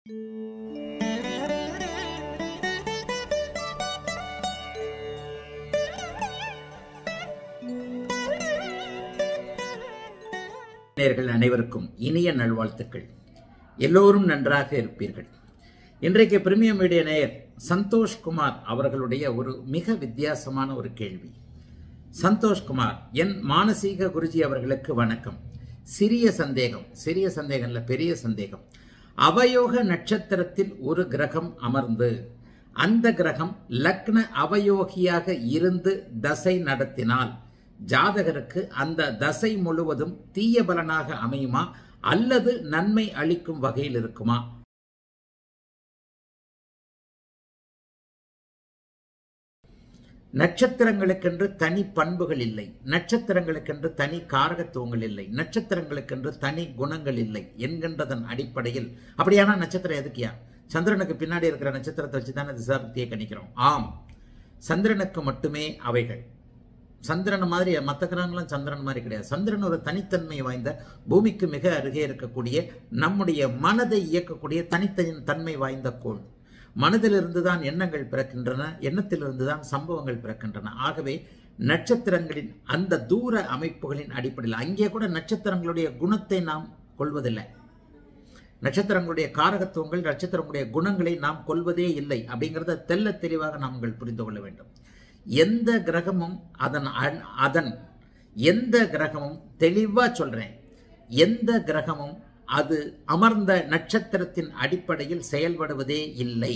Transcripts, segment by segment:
நேயர்கள் அனைவருக்கும் இனிய நல்வாழ்த்துக்கள் எல்லோரும் நன்றாக இருப்பீர்கள் இன்றைக்கு பிரிமியம் மீடிய நேயர் சந்தோஷ்குமார் அவர்களுடைய ஒரு மிக வித்தியாசமான ஒரு கேள்வி சந்தோஷ்குமார் என் மானசீக குருஜி அவர்களுக்கு வணக்கம் சிறிய சந்தேகம் சிறிய சந்தேகம் இல்ல பெரிய சந்தேகம் அவயோக நட்சத்திரத்தில் ஒரு கிரகம் அமர்ந்து அந்த கிரகம் லக்ன அவயோகியாக இருந்து தசை நடத்தினால் ஜாதகருக்கு அந்த தசை முழுவதும் தீய பலனாக அமையுமா அல்லது நன்மை அளிக்கும் வகையில் இருக்குமா நட்சத்திரங்களுக்கென்று தனி பண்புகள் இல்லை நட்சத்திரங்களுக்கென்று தனி காரகத்துவங்கள் இல்லை நட்சத்திரங்களுக்கென்று தனி குணங்கள் இல்லை என்கின்றதன் அடிப்படையில் அப்படியானா நட்சத்திரம் எதுக்கியா சந்திரனுக்கு பின்னாடி இருக்கிற நட்சத்திரத்தை வச்சு தானே திசாபக்தியை கணிக்கிறோம் ஆம் சந்திரனுக்கு மட்டுமே அவைகள் சந்திரன் மாதிரி மற்ற கிரகங்களும் சந்திரன் மாதிரி கிடையாது சந்திரன் ஒரு தனித்தன்மை வாய்ந்த பூமிக்கு மிக அருகே இருக்கக்கூடிய நம்முடைய மனதை இயக்கக்கூடிய தனித்தனி தன்மை வாய்ந்த கோள் மனதிலிருந்து தான் எண்ணங்கள் பிறக்கின்றன எண்ணத்திலிருந்து தான் சம்பவங்கள் பிறக்கின்றன ஆகவே நட்சத்திரங்களின் அந்த தூர அமைப்புகளின் அடிப்படையில் அங்கே கூட நட்சத்திரங்களுடைய குணத்தை நாம் கொள்வதில்லை நட்சத்திரங்களுடைய காரகத்துவங்கள் நட்சத்திரங்களுடைய குணங்களை நாம் கொள்வதே இல்லை அப்படிங்கிறத தெல்ல தெளிவாக நாங்கள் புரிந்து கொள்ள வேண்டும் எந்த கிரகமும் அதன் அதன் எந்த கிரகமும் தெளிவா சொல்றேன் எந்த கிரகமும் அது அமர்ந்த நட்சத்திரத்தின் அடிப்படையில் செயல்படுவதே இல்லை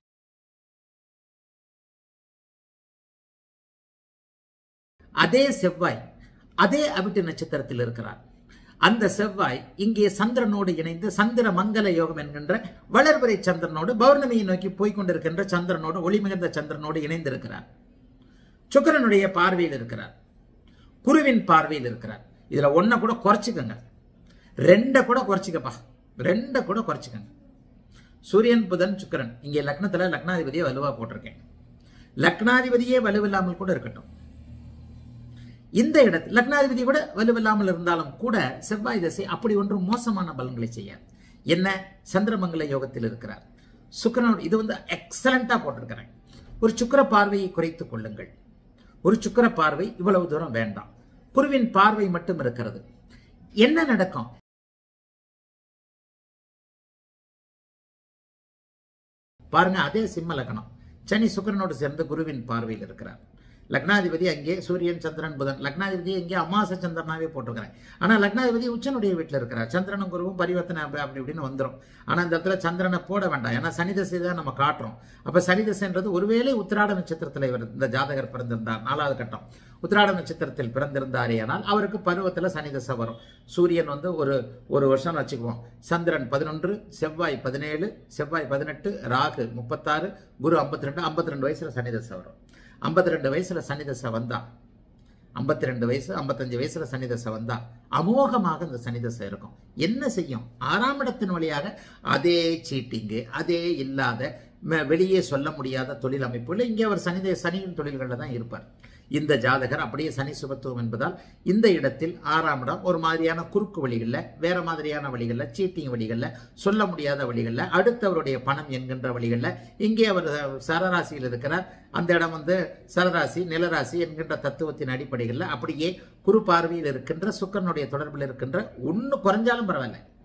அதே செவ்வாய் அதே அவிட்டு நட்சத்திரத்தில் இருக்கிறார் அந்த செவ்வாய் இங்கே சந்திரனோடு இணைந்து சந்திர மங்கல யோகம் என்கின்ற வளர்வரை சந்திரனோடு பௌர்ணமியை நோக்கி போய்கொண்டிருக்கின்ற சந்திரனோடு ஒளிமிகுந்த சந்திரனோடு இணைந்திருக்கிறார் சுக்கரனுடைய பார்வையில் இருக்கிறார் குருவின் பார்வையில் இருக்கிறார் இதுல ஒன்ன கூட குறைச்சிக்கங்க ரெண்ட கூட குறைச்சிக்கப்பா ரெண்ட கூட குறைச்சிக்கங்க சூரியன் புதன் சுக்கரன் இங்கே லக்னத்துல லக்னாதிபதியை வலுவா போட்டிருக்கேன் லக்னாதிபதியே வலுவில்லாமல் கூட இருக்கட்டும் இந்த இடத்தில் லக்னாதிபதி கூட வலுவில்லாமல் இருந்தாலும் கூட செவ்வாய் திசை அப்படி ஒன்றும் மோசமான பலன்களை செய்யாது என்ன சந்திரமங்கல யோகத்தில் இருக்கிறார் சுக்கரனோட இது வந்து எக்ஸலண்டா போட்டிருக்கிறேன் ஒரு சுக்கர பார்வையை குறைத்துக் கொள்ளுங்கள் ஒரு சுக்கர பார்வை இவ்வளவு தூரம் வேண்டாம் குருவின் பார்வை மட்டும் இருக்கிறது என்ன நடக்கும் பாருங்க அதே சிம்ம லக்னம் சனி சுக்கரனோடு சேர்ந்து குருவின் பார்வையில் இருக்கிறார் லக்னாதிபதி அங்கே சூரியன் சந்திரன் புதன் லக்னாதிபதி அங்கே அமாச சந்திரனாவே போட்டிருக்கிறேன் ஆனால் லக்னாதிபதி உச்சனுடைய வீட்டில் இருக்கிறார் சந்திரனும் குருவும் பரிவர்த்தனை அப்படி இப்படின்னு வந்துடும் ஆனால் இந்த இடத்துல சந்திரனை போட வேண்டாம் ஏன்னா சனி தசை தான் நம்ம காட்டுறோம் அப்போ சனி தசைன்றது ஒருவேளை உத்திராட நட்சத்திரத்தில் இவர் இந்த ஜாதகர் பிறந்திருந்தார் நாலாவது கட்டம் உத்திராட நட்சத்திரத்தில் பிறந்திருந்தாரே ஆனால் அவருக்கு பருவத்தில் சனி தசை வரும் சூரியன் வந்து ஒரு ஒரு வருஷம் வச்சுக்குவோம் சந்திரன் பதினொன்று செவ்வாய் பதினேழு செவ்வாய் பதினெட்டு ராகு முப்பத்தாறு குரு ஐம்பத்தி ரெண்டு ஐம்பத்தி ரெண்டு வயசுல சனி தசை வரும் ஐம்பத்தி ரெண்டு வயசுல சனி தசை வந்தா ஐம்பத்தி ரெண்டு வயசு ஐம்பத்தஞ்சு வயசுல சனி தசை வந்தா அமோகமாக இந்த சனி தசை இருக்கும் என்ன செய்யும் ஆறாம் இடத்தின் வழியாக அதே சீட்டிங்கு அதே இல்லாத வெளியே சொல்ல முடியாத தொழில் அமைப்புல இங்கே அவர் சனி சனியின் தொழில்களில் தான் இருப்பார் இந்த ஜாதகர் அப்படியே சனி சுபத்துவம் என்பதால் இந்த இடத்தில் ஆறாம் இடம் ஒரு மாதிரியான குறுக்கு வழிகளில் வேற மாதிரியான வழிகளில் சீட்டிங் வழிகளில் சொல்ல முடியாத வழிகளில் அடுத்தவருடைய பணம் என்கின்ற வழிகளில் இங்கே அவர் சரராசியில் இருக்கிறார் அந்த இடம் வந்து சரராசி நிலராசி என்கின்ற தத்துவத்தின் அடிப்படைகளில் அப்படியே குறு பார்வையில் இருக்கின்ற சுக்கரனுடைய தொடர்பில் இருக்கின்ற ஒன்று குறைஞ்சாலும் பரவாயில்ல